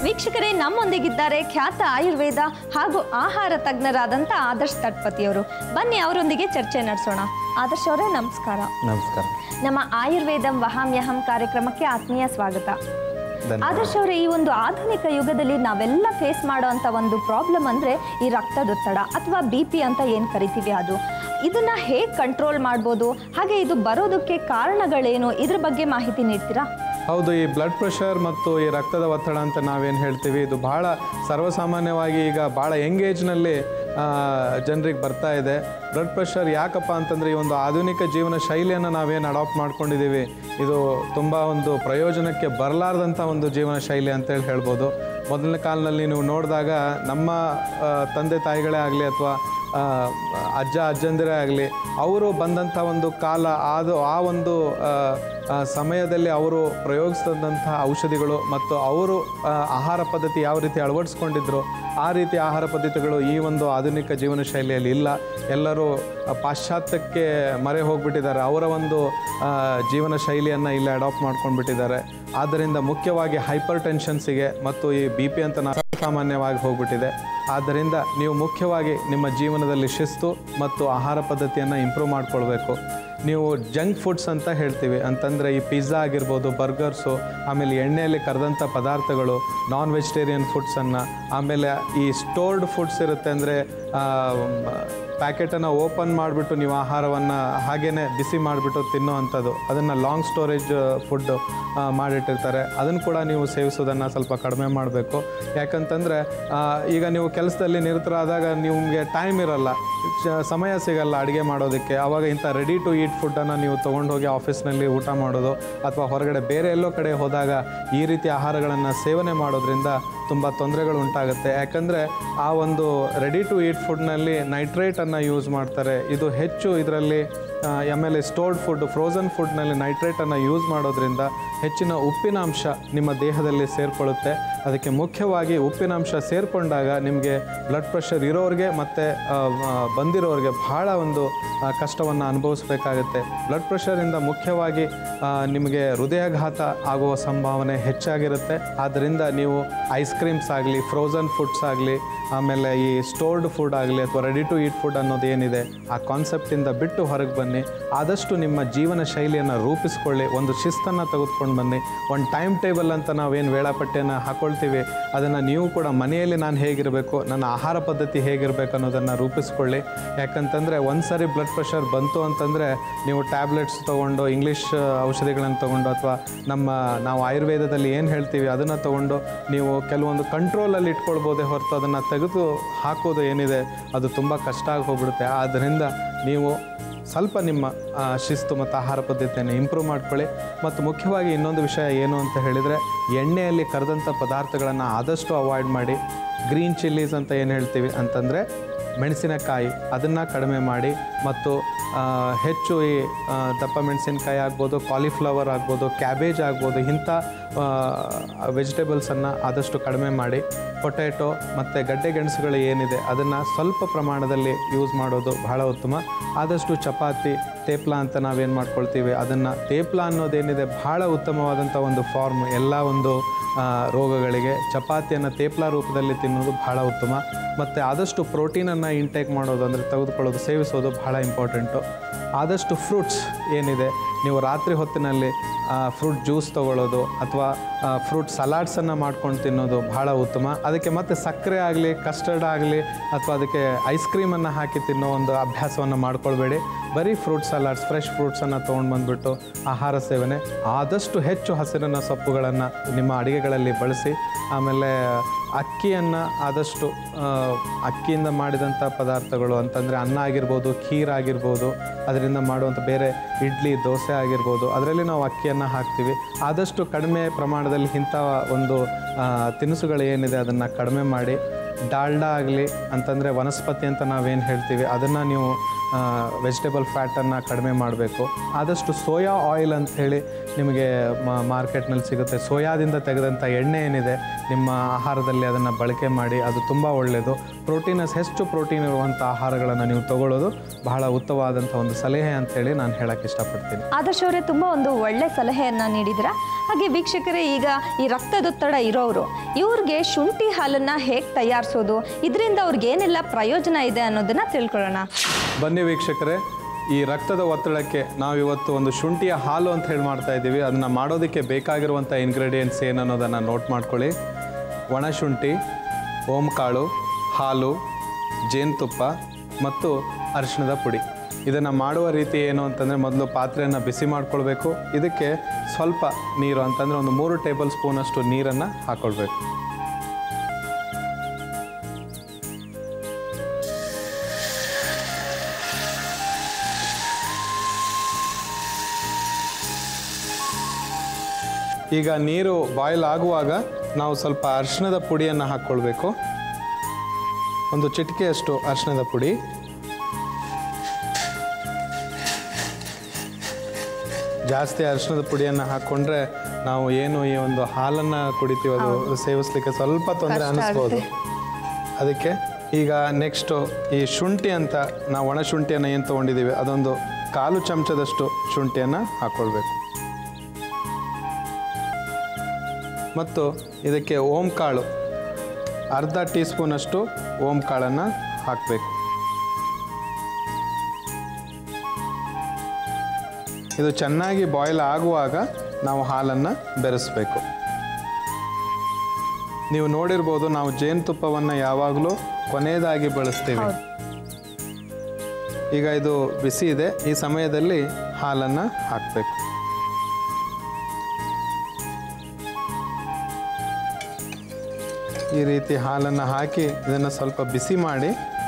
ವೀಕ್ಷಕರೇ ನಮ್ಮೊಂದಿಗಿದ್ದಾರೆ ಖ್ಯಾತ ಆಯುರ್ವೇದ ಹಾಗೂ ಆಹಾರ ತಜ್ಞರಾದಂಥ ಆದರ್ಶ್ ತಟ್ಪತಿಯವರು ಬನ್ನಿ ಅವರೊಂದಿಗೆ ಚರ್ಚೆ ನಡೆಸೋಣ ಆದರ್ಶ್ ಅವರೇ ನಮಸ್ಕಾರ ನಮಸ್ಕಾರ ನಮ್ಮ ಆಯುರ್ವೇದಂ ವಹಾಮ್ಯಹಂ ಕಾರ್ಯಕ್ರಮಕ್ಕೆ ಆತ್ಮೀಯ ಸ್ವಾಗತ ಧನ್ಯವಾದ. ಆದರ್ಶ್ ಅವರೇ ಈ ಒಂದು ಆಧುನಿಕ ಯುಗದಲ್ಲಿ ನಾವೆಲ್ಲ ಫೇಸ್ ಮಾಡೋವಂಥ ಒಂದು ಪ್ರಾಬ್ಲಮ್ ಅಂದರೆ ಈ ರಕ್ತದೊತ್ತಡ ಅಥವಾ ಬಿ ಪಿ ಅಂತ ಏನು ಕರಿತೀವಿ ಅದು ಇದನ್ನ ಹೇಗೆ ಕಂಟ್ರೋಲ್ ಮಾಡ್ಬೋದು ಹಾಗೆ ಇದು ಬರೋದಕ್ಕೆ ಕಾರಣಗಳೇನು ಇದ್ರ ಬಗ್ಗೆ ಮಾಹಿತಿ ನೀಡ್ತೀರಾ ಹೌದು ಈ ಬ್ಲಡ್ ಪ್ರೆಷರ್ ಮತ್ತು ಈ ರಕ್ತದ ಒತ್ತಡ ಅಂತ ನಾವೇನು ಹೇಳ್ತೀವಿ ಇದು ಬಹಳ ಸರ್ವಸಾಮಾನ್ಯವಾಗಿ ಈಗ ಭಾಳ ಯಂಗ್ ಏಜ್ನಲ್ಲಿ ಜನರಿಗೆ ಬರ್ತಾ ಇದೆ ಬ್ಲಡ್ ಪ್ರೆಷರ್ ಯಾಕಪ್ಪ ಅಂತಂದರೆ ಈ ಒಂದು ಆಧುನಿಕ ಜೀವನ ಶೈಲಿಯನ್ನು ನಾವೇನು ಅಡಾಪ್ಟ್ ಮಾಡ್ಕೊಂಡಿದ್ದೀವಿ ಇದು ತುಂಬ ಒಂದು ಪ್ರಯೋಜನಕ್ಕೆ ಬರಲಾರ್ದಂಥ ಒಂದು ಜೀವನ ಶೈಲಿ ಅಂತೇಳಿ ಹೇಳ್ಬೋದು ಮೊದಲನೇ ಕಾಲದಲ್ಲಿ ನೀವು ನೋಡಿದಾಗ ನಮ್ಮ ಆ, ತಂದೆ ತಾಯಿಗಳೇ ಆಗಲಿ ಅಥವಾ ಆ, ಅಜ್ಜ ಅಜ್ಜಂದಿರೇ ಆಗಲಿ ಅವರು ಬಂದಂಥ ಒಂದು ಕಾಲ ಅದು ಆ ಒಂದು ಆ, ಆ, ಸಮಯದಲ್ಲಿ ಅವರು ಪ್ರಯೋಗಿಸಿದಂಥ ಔಷಧಿಗಳು ಮತ್ತು ಅವರು ಆ, ಆಹಾರ ಪದ್ಧತಿ ಯಾವ ರೀತಿ ಅಳವಡಿಸ್ಕೊಂಡಿದ್ರು ಆ ರೀತಿ ಆಹಾರ ಪದ್ಧತಿಗಳು ಈ ಒಂದು ಆಧುನಿಕ ಜೀವನ ಶೈಲಿಯಲ್ಲಿ ಇಲ್ಲ ಎಲ್ಲರೂ ಆ, ಪಾಶ್ಚಾತ್ಯಕ್ಕೆ ಮರೆ ಹೋಗ್ಬಿಟ್ಟಿದ್ದಾರೆ ಅವರ ಒಂದು ಆ, ಜೀವನ ಶೈಲಿಯನ್ನು ಇಲ್ಲಿ ಅಡಾಪ್ಟ್ ಮಾಡ್ಕೊಂಡ್ಬಿಟ್ಟಿದ್ದಾರೆ ಆದ್ದರಿಂದ ಮುಖ್ಯವಾಗಿ ಹೈಪರ್ ಟೆನ್ಷನ್ಸಿಗೆ ಮತ್ತು ಈ ಬಿ ಪಿ ಅಂತ ನಾ- ಸಾಮಾನ್ಯವಾಗಿ ಹೋಗ್ಬಿಟ್ಟಿದೆ ಆದ್ದರಿಂದ ನೀವು ಮುಖ್ಯವಾಗಿ ನಿಮ್ಮ ಜೀವನದಲ್ಲಿ ಶಿಸ್ತು ಮತ್ತು ಆಹಾರ ಪದ್ಧತಿಯನ್ನು ಇಂಪ್ರೂವ್ ಮಾಡ್ಕೊಳ್ಬೇಕು ನೀವು ಜಂಕ್ ಫುಡ್ಸ್ ಅಂತ ಹೇಳ್ತೀವಿ ಅಂತಂದರೆ ಈ ಪಿಜ್ಜಾ ಆಗಿರ್ಬೋದು ಬರ್ಗರ್ಸು ಆಮೇಲೆ ಎಣ್ಣೆಯಲ್ಲಿ ಕರೆದಂಥ ಪದಾರ್ಥಗಳು ನಾನ್ ವೆಜಿಟೇರಿಯನ್ ಫುಡ್ಸನ್ನು ಆಮೇಲೆ ಈ ಸ್ಟೋರ್ಡ್ ಫುಡ್ಸ್ ಇರುತ್ತೆ ಅಂದರೆ ಪ್ಯಾಕೆಟನ್ನು ಓಪನ್ ಮಾಡಿಬಿಟ್ಟು ನೀವು ಆಹಾರವನ್ನು ಹಾಗೇ ಬಿಸಿ ಮಾಡಿಬಿಟ್ಟು ತಿನ್ನೋ ಅಂಥದ್ದು ಅದನ್ನು ಲಾಂಗ್ ಸ್ಟೋರೇಜ್ ಫುಡ್ ಮಾಡಿಟ್ಟಿರ್ತಾರೆ ಅದನ್ನು ಕೂಡ ನೀವು ಸೇವಿಸೋದನ್ನು ಸ್ವಲ್ಪ ಕಡಿಮೆ ಮಾಡಬೇಕು ಯಾಕಂತಂದರೆ ಈಗ ನೀವು ಕೆಲಸದಲ್ಲಿ ನಿರತರಾದಾಗ ನಿಮಗೆ ಟೈಮ್ ಇರಲ್ಲ ಚ- ಸಮಯ ಸಿಗಲ್ಲ ಅಡುಗೆ ಮಾಡೋದಕ್ಕೆ ಆವಾಗ ಇಂಥ ರೆಡಿ ಟು ಈಟ್ ಫುಡ್ಡನ್ನು ನೀವು ತೊಗೊಂಡೋಗಿ ಆಫೀಸ್ನಲ್ಲಿ ಊಟ ಮಾಡೋದು ಅಥವಾ ಹೊರಗಡೆ ಬೇರೆ ಎಲ್ಲೋ ಕಡೆ ಹೋದಾಗ ಈ ರೀತಿ ಆಹಾರಗಳನ್ನು ಸೇವನೆ ಮಾಡೋದ್ರಿಂದ ತುಂಬ ತೊಂದರೆಗಳು ಉಂಟಾಗುತ್ತೆ ಯಾಕಂದರೆ ಆ ಒಂದು ರೆಡಿ ಟು ಈಟ್ ಫುಡ್ನಲ್ಲಿ ನೈಟ್ರೇಟನ್ನು ಯೂಸ್ ಮಾಡ್ತಾರೆ ಇದು ಹೆಚ್ಚು ಇದರಲ್ಲಿ ಆಮೇಲೆ ಸ್ಟೋರ್ಡ್ ಫುಡ್ ಫ್ರೋಝನ್ ಫುಡ್ನಲ್ಲಿ ನೈಟ್ರೇಟನ್ನು ಯೂಸ್ ಮಾಡೋದ್ರಿಂದ ಹೆಚ್ಚಿನ ಉಪ್ಪಿನಾಂಶ ನಿಮ್ಮ ದೇಹದಲ್ಲಿ ಸೇರಿಕೊಳ್ಳುತ್ತೆ ಅದಕ್ಕೆ ಮುಖ್ಯವಾಗಿ ಉಪ್ಪಿನಾಂಶ ಸೇರಿಕೊಂಡಾಗ ನಿಮಗೆ ಬ್ಲಡ್ ಪ್ರೆಷರ್ ಇರೋರಿಗೆ ಮತ್ತು ಬಂದಿರೋರಿಗೆ ಬಹಳ ಒಂದು ಕಷ್ಟವನ್ನು ಅನುಭವಿಸ್ಬೇಕಾಗುತ್ತೆ ಬ್ಲಡ್ ಪ್ರೆಷರಿಂದ ಮುಖ್ಯವಾಗಿ ಆ, ನಿಮಗೆ ಹೃದಯಾಘಾತ ಆಗುವ ಸಂಭಾವನೆ ಹೆಚ್ಚಾಗಿರುತ್ತೆ ಆದ್ದರಿಂದ ನೀವು ಐಸ್ ಕ್ರೀಮ್ಸ್ ಆಗಲಿ ಫ್ರೋಝನ್ ಫುಡ್ಸ್ ಆಗಲಿ ಆಮೇಲೆ ಈ ಸ್ಟೋರ್ಡ್ ಫುಡ್ ಆಗಲಿ ಅಥವಾ ರೆಡಿ ಟು ಈಟ್ ಫುಡ್ ಅನ್ನೋದು ಏನಿದೆ ಆ ಕಾನ್ಸೆಪ್ಟಿಂದ ಬಿಟ್ಟು ಹೊರಗೆ ಬನ್ನಿ ಆದಷ್ಟು ನಿಮ್ಮ ಜೀವನ ಶೈಲಿಯನ್ನು ರೂಪಿಸ್ಕೊಳ್ಳಿ ಒಂದು ಶಿಸ್ತನ್ನು ತೆಗೆದುಕೊಂಡು ಬನ್ನಿ ಒಂದು ಟೈಮ್ ಟೇಬಲ್ ಅಂತ ನಾವೇನು ವೇಳಾಪಟ್ಟಿಯನ್ನು ಹಾಕೊಳ್ತೀವಿ ಅದನ್ನು ನೀವು ಕೂಡ ಮನೆಯಲ್ಲಿ ನಾನು ಹೇಗಿರಬೇಕು ನನ್ನ ಆಹಾರ ಪದ್ಧತಿ ಹೇಗಿರಬೇಕು ಅನ್ನೋದನ್ನು ರೂಪಿಸ್ಕೊಳ್ಳಿ ಯಾಕಂತಂದರೆ ಒಂದು ಸಾರಿ ಬ್ಲಡ್ ಪ್ರೆಷರ್ ಬಂತು ಅಂತಂದರೆ ನೀವು ಟ್ಯಾಬ್ಲೆಟ್ಸ್ ತೊಗೊಂಡು ಇಂಗ್ಲೀಷ್ ಔಷಧಿಗಳನ್ನು ತೊಗೊಂಡು ಅಥವಾ ನಮ್ಮ ನಾವು ಆಯುರ್ವೇದದಲ್ಲಿ ಏನು ಹೇಳ್ತೀವಿ ಅದನ್ನು ತೊಗೊಂಡು ನೀವು ಕೆಲವೊಂದು ಕಂಟ್ರೋಲಲ್ಲಿ ಇಟ್ಕೊಳ್ಬೋದೇ ಹೊರತು ಅದನ್ನು ತೆಗೆದು ಹಾಕೋದು ಏನಿದೆ ಅದು ತುಂಬ ಕಷ್ಟ ಆಗಿ ಹೋಗ್ಬಿಡುತ್ತೆ ಆದ್ದರಿಂದ ನೀವು ಸ್ವಲ್ಪ ನಿಮ್ಮ ಆ, ಶಿಸ್ತು ಮತ್ತು ಆಹಾರ ಪದ್ಧತಿಯನ್ನು ಇಂಪ್ರೂವ್ ಮಾಡ್ಕೊಳ್ಳಿ ಮತ್ತು ಮುಖ್ಯವಾಗಿ ಇನ್ನೊಂದು ವಿಷಯ ಏನು ಅಂತ ಹೇಳಿದರೆ ಎಣ್ಣೆಯಲ್ಲಿ ಕರೆದಂಥ ಪದಾರ್ಥಗಳನ್ನು ಆದಷ್ಟು ಅವಾಯ್ಡ್ ಮಾಡಿ ಗ್ರೀನ್ ಚಿಲ್ಲೀಸ್ ಅಂತ ಏನು ಹೇಳ್ತೀವಿ ಅಂತಂದರೆ ಮೆಣಸಿನಕಾಯಿ ಅದನ್ನು ಕಡಿಮೆ ಮಾಡಿ ಮತ್ತು ಆ, ಹೆಚ್ಚು ಈ ಆ, ದಪ್ಪ ಮೆಣಸಿನಕಾಯಿ ಆಗ್ಬೋದು ಕಾಲಿಫ್ಲವರ್ ಆಗ್ಬೋದು ಕ್ಯಾಬೇಜ್ ಆಗ್ಬೋದು ಇಂಥ ವೆಜಿಟೇಬಲ್ಸನ್ನು ಆದಷ್ಟು ಕಡಿಮೆ ಮಾಡಿ ಪೊಟ್ಯಾಟೊ ಮತ್ತು ಗಡ್ಡೆ ಗೆಣಸುಗಳು ಏನಿದೆ ಅದನ್ನು ಸ್ವಲ್ಪ ಪ್ರಮಾಣದಲ್ಲಿ ಯೂಸ್ ಮಾಡೋದು ಬಹಳ ಉತ್ತಮ ಆದಷ್ಟು ಚಪಾತಿ ತೇಪ್ಲ ಅಂತ ನಾವೇನು ಮಾಡ್ಕೊಳ್ತೀವಿ ಅದನ್ನು ತೇಪ್ಲ ಅನ್ನೋದೇನಿದೆ ಬಹಳ ಉತ್ತಮವಾದಂಥ ಒಂದು ಫಾರ್ಮ್ ಎಲ್ಲ ಒಂದು ಆ, ರೋಗಗಳಿಗೆ ಚಪಾತಿಯನ್ನು ತೇಪ್ಲ ರೂಪದಲ್ಲಿ ತಿನ್ನೋದು ಬಹಳ ಉತ್ತಮ ಮತ್ತು ಆದಷ್ಟು ಪ್ರೋಟೀನನ್ನು ಇಂಟೇಕ್ ಮಾಡೋದು ಅಂದರೆ ತೆಗೆದುಕೊಳ್ಳೋದು ಸೇವಿಸೋದು ಬಹಳ ಇಂಪಾರ್ಟೆಂಟು ಆದಷ್ಟು ಫ್ರೂಟ್ಸ್ ಏನಿದೆ ನೀವು ರಾತ್ರಿ ಹೊತ್ತಿನಲ್ಲಿ ಫ್ರೂಟ್ ಜ್ಯೂಸ್ ತೊಗೊಳ್ಳೋದು ಅಥವಾ ಫ್ರೂಟ್ ಸಲಾಡ್ಸನ್ನು ಮಾಡ್ಕೊಂಡು ತಿನ್ನೋದು ಬಹಳ ಉತ್ತಮ ಅದಕ್ಕೆ ಮತ್ತೆ ಸಕ್ಕರೆ ಆಗಲಿ ಕಸ್ಟರ್ಡ್ ಆಗಲಿ ಅಥವಾ ಅದಕ್ಕೆ ಐಸ್ ಕ್ರೀಮನ್ನು ಹಾಕಿ ತಿನ್ನೋ ಒಂದು ಅಭ್ಯಾಸವನ್ನು ಮಾಡ್ಕೊಳ್ಬೇಡಿ ಬರೀ ಫ್ರೂಟ್ ಸಲಾಡ್ಸ್ ಫ್ರೆಶ್ ಫ್ರೂಟ್ಸನ್ನು ತೊಗೊಂಡು ಬಂದುಬಿಟ್ಟು ಆಹಾರ ಸೇವನೆ ಆದಷ್ಟು ಹೆಚ್ಚು ಹಸಿರಿನ ಸೊಪ್ಪುಗಳನ್ನು ನಿಮ್ಮ ಅಡುಗೆಗಳಲ್ಲಿ ಬಳಸಿ ಆಮೇಲೆ ಅಕ್ಕಿಯನ್ನು ಆದಷ್ಟು ಆ, ಅಕ್ಕಿಯಿಂದ ಮಾಡಿದಂಥ ಪದಾರ್ಥಗಳು ಅಂತಂದರೆ ಅನ್ನ ಆಗಿರ್ಬೋದು ಖೀರ್ ಆಗಿರ್ಬೋದು ಅದರಿಂದ ಮಾಡುವಂಥ ಬೇರೆ ಇಡ್ಲಿ ದೋಸೆ ಆಗಿರ್ಬೋದು ಅದರಲ್ಲಿ ನಾವು ಅಕ್ಕಿಯನ್ನು ಹಾಕ್ತೀವಿ ಆದಷ್ಟು ಕಡಿಮೆ ಪ್ರಮಾಣದಲ್ಲಿ ಇಂಥ ಒಂದು ಆ, ತಿನಿಸುಗಳು ಏನಿದೆ ಅದನ್ನು ಕಡಿಮೆ ಮಾಡಿ ಡಾಲ್ಡಾ ಆಗಲಿ ಅಂತಂದರೆ ವನಸ್ಪತಿ ಅಂತ ನಾವೇನು ಹೇಳ್ತೀವಿ ಅದನ್ನು ನೀವು ವೆಜಿಟೇಬಲ್ ಫ್ಯಾಟನ್ನು ಕಡಿಮೆ ಮಾಡಬೇಕು ಆದಷ್ಟು ಸೋಯಾ ಆಯಿಲ್ ಅಂತ ಹೇಳಿ ನಿಮಗೆ ಮಾರ್ಕೆಟ್ನಲ್ಲಿ ಸಿಗುತ್ತೆ ಸೋಯಾದಿಂದ ತೆಗೆದಂಥ ಎಣ್ಣೆ ಏನಿದೆ ನಿಮ್ಮ ಆಹಾರದಲ್ಲಿ ಅದನ್ನು ಬಳಕೆ ಮಾಡಿ ಅದು ತುಂಬ ಒಳ್ಳೆಯದು ಪ್ರೋಟೀನಸ್ ಹೆಚ್ಚು ಪ್ರೋಟೀನ್ ಇರುವಂಥ ಆಹಾರಗಳನ್ನು ನೀವು ತಗೊಳ್ಳೋದು ಬಹಳ ಉತ್ತಮವಾದಂಥ ಒಂದು ಸಲಹೆ ಅಂತೇಳಿ ನಾನು ಹೇಳಕ್ಕೆ ಇಷ್ಟಪಡ್ತೀನಿ ಆದರ್ಶ್ ಅವರೇ ತುಂಬ ಒಂದು ಒಳ್ಳೆ ಸಲಹೆಯನ್ನು ನೀಡಿದ್ರ ಹಾಗೆ ವೀಕ್ಷಕರೇ ಈಗ ಈ ರಕ್ತದೊತ್ತಡ ಇರೋರು ಇವ್ರಿಗೆ ಶುಂಠಿ ಹಾಲನ್ನು ಹೇಗೆ ತಯಾರಿಸೋದು ಇದರಿಂದ ಅವ್ರಿಗೆ ಏನೆಲ್ಲ ಪ್ರಯೋಜನ ಇದೆ ಅನ್ನೋದನ್ನ ತಿಳ್ಕೊಳ್ಳೋಣ ಬನ್ನಿ ವೀಕ್ಷಕರೇ ಈ ರಕ್ತದ ಒತ್ತಡಕ್ಕೆ ನಾವಿವತ್ತು ಒಂದು ಶುಂಠಿಯ ಹಾಲು ಅಂತ ಹೇಳಿ ಮಾಡ್ತಾ ಇದ್ದೀವಿ ಅದನ್ನು ಮಾಡೋದಕ್ಕೆ ಬೇಕಾಗಿರುವಂಥ ಇಂಗ್ರೀಡಿಯೆಂಟ್ಸ್ ಏನು ಅನ್ನೋದನ್ನು ನೋಟ್ ಮಾಡ್ಕೊಳ್ಳಿ ಒಣಶುಂಠಿ ಓಂಕಾಳು ಹಾಲು ಜೇನುತುಪ್ಪ ಮತ್ತು ಅರಿಶಿಣದ ಪುಡಿ ಇದನ್ನು ಮಾಡುವ ರೀತಿ ಏನು ಅಂತಂದರೆ ಮೊದಲು ಪಾತ್ರೆಯನ್ನು ಬಿಸಿ ಮಾಡ್ಕೊಳ್ಬೇಕು ಇದಕ್ಕೆ ಸ್ವಲ್ಪ ನೀರು ಅಂತಂದರೆ ಒಂದು ಮೂರು ಟೇಬಲ್ ಸ್ಪೂನಷ್ಟು ನೀರನ್ನು ಹಾಕ್ಕೊಳ್ಬೇಕು ಈಗ ನೀರು ಬಾಯ್ಲ್ ಆಗುವಾಗ ನಾವು ಸ್ವಲ್ಪ ಅರಿಶಿಣದ ಪುಡಿಯನ್ನು ಹಾಕ್ಕೊಳ್ಬೇಕು ಒಂದು ಚಿಟಿಕೆಯಷ್ಟು ಅರಿಶಿಣದ ಪುಡಿ ಜಾಸ್ತಿ ಅರಿಶಿಣದ ಪುಡಿಯನ್ನು ಹಾಕ್ಕೊಂಡ್ರೆ ನಾವು ಏನು ಈ ಒಂದು ಹಾಲನ್ನು ಕುಡಿತೀವಿ ಅದು ಸೇವಿಸ್ಲಿಕ್ಕೆ ಸ್ವಲ್ಪ ತೊಂದರೆ ಅನಿಸ್ಬೋದು ಅದಕ್ಕೆ ಈಗ ನೆಕ್ಸ್ಟು ಈ ಶುಂಠಿ ಅಂತ ನಾವು ಒಣ ಶುಂಠಿಯನ್ನು ಏನು ತೊಗೊಂಡಿದ್ದೀವಿ ಅದೊಂದು ಕಾಲು ಚಮಚದಷ್ಟು ಶುಂಠಿಯನ್ನು ಹಾಕ್ಕೊಳ್ಬೇಕು ಮತ್ತು ಇದಕ್ಕೆ ಓಂ ಕಾಳು ಅರ್ಧ ಟೀ ಸ್ಪೂನಷ್ಟು ಓಂ ಕಾಳನ್ನು ಹಾಕಬೇಕು ಇದು ಚೆನ್ನಾಗಿ ಬಾಯ್ಲ್ ಆಗುವಾಗ ನಾವು ಹಾಲನ್ನು ಬೆರೆಸಬೇಕು ನೀವು ನೋಡಿರ್ಬೋದು ನಾವು ಜೇನುತುಪ್ಪವನ್ನು ಯಾವಾಗಲೂ ಕೊನೆಯದಾಗಿ ಬಳಸ್ತೀವಿ ಈಗ ಇದು ಬಿಸಿ ಇದೆ ಈ ಸಮಯದಲ್ಲಿ ಹಾಲನ್ನು ಹಾಕಬೇಕು ಈ ರೀತಿ ಹಾಲನ್ನು ಹಾಕಿ ಇದನ್ನು ಸ್ವಲ್ಪ ಬಿಸಿ ಮಾಡಿ